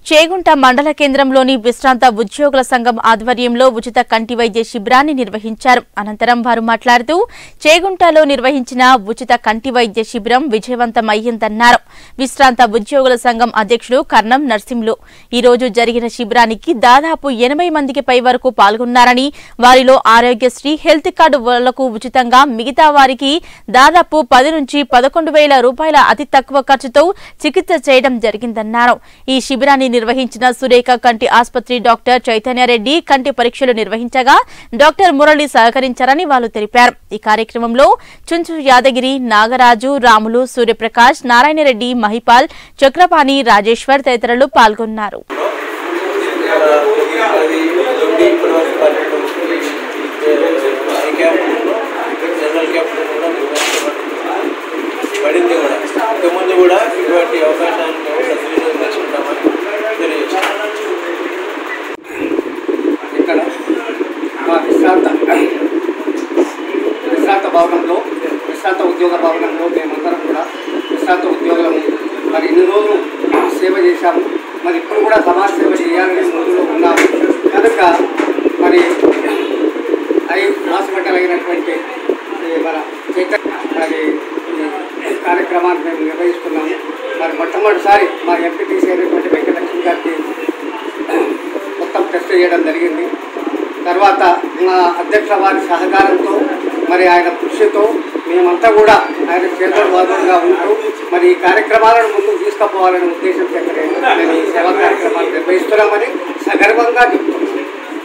చేగుంట మండల కేంద్రంలోని విశ్రాంత ఉద్యోగుల సంఘం ఆధ్వర్యంలో ఉచిత కంటి వైద్య శిబిరాన్ని నిర్వహించారు అనంతరం వారు మాట్లాడుతూ చేగుంటలో నిర్వహించిన ఉచిత కంటి వైద్య శిబిరం విజయవంతమయ్యిందన్నారు విశ్రాంత ఉద్యోగుల సంఘం అధ్యక్షుడు కర్ణం నర్సింహులు ఈ రోజు జరిగిన శిబిరానికి దాదాపు ఎనభై మందికి పై వరకు పాల్గొన్నారని వారిలో ఆరోగ్యశ్రీ హెల్త్ కార్డు వాళ్లకు ఉచితంగా మిగతా వారికి దాదాపు పది నుంచి పదకొండు వేల రూపాయల అతి తక్కువ ఖర్చుతో చికిత్స చేయడం జరిగిందన్నారు ఈ శిబిరాన్ని నిర్వహించిన సురేఖ కంటి ఆసుపత్రి డాక్టర్ చైతన్యారెడ్డి కంటి పరీక్షలు నిర్వహించగా డాక్టర్ మురళి సహకరించారని వాళ్ళు తెలిపారు ఈ కార్యక్రమంలో చుంచు యాదగిరి నాగరాజు రాములు సూర్యప్రకాష్ నారాయణరెడ్డి మహిపాల్ చక్రపాణి రాజేశ్వర్ తదితరులు పాల్గొన్నారు అది నుండి ఇప్పటి వరకు పన్నెండు ఐ క్యాంప్ జనరల్ క్యాంప్ కూడా నిర్వహించబడుతుంది పడింది కూడా ఇంతకుముందు కూడా ఇటువంటి అవకాశాలను మేము సద్వినియోగం చేసుకుంటామని తెలియజేస్తాం ఇక్కడ మా విశ్రాంత విశ్రాంత భవనంలో విశ్రాంత ఉద్యోగ భవనంలో మేమందరం కూడా విశ్రాంత ఉద్యోగులము మరి ఇన్ని రోజులు సేవ చేశాము మరి ఇప్పుడు కూడా సమాజ సేవ చేయాలనే ముందులో ఉన్నాము కనుక మరి ఐ హాస్పిటల్ అయినటువంటి ఈ మన చైతన్య మరి ఈ కార్యక్రమాన్ని మేము నిర్వహిస్తున్నాము మరి మొట్టమొదటిసారి మా ఎంపీటీసీ అయినటువంటి వెంకటలక్ష్మి గారికి మొత్తం టెస్ట్ చేయడం జరిగింది తర్వాత మా అధ్యక్ష వారి సహకారంతో మరి ఆయన కృషితో మేమంతా కూడా ఆయన చేదోడువాదంగా ఉంటూ మరి ఈ కార్యక్రమాలను ముందుకు తీసుకుపోవాలనే ఉద్దేశం చేత నేను ఈ సేవా కార్యక్రమాలు నిర్వహిస్తున్నామని సగర్వంగా చెప్తున్నాను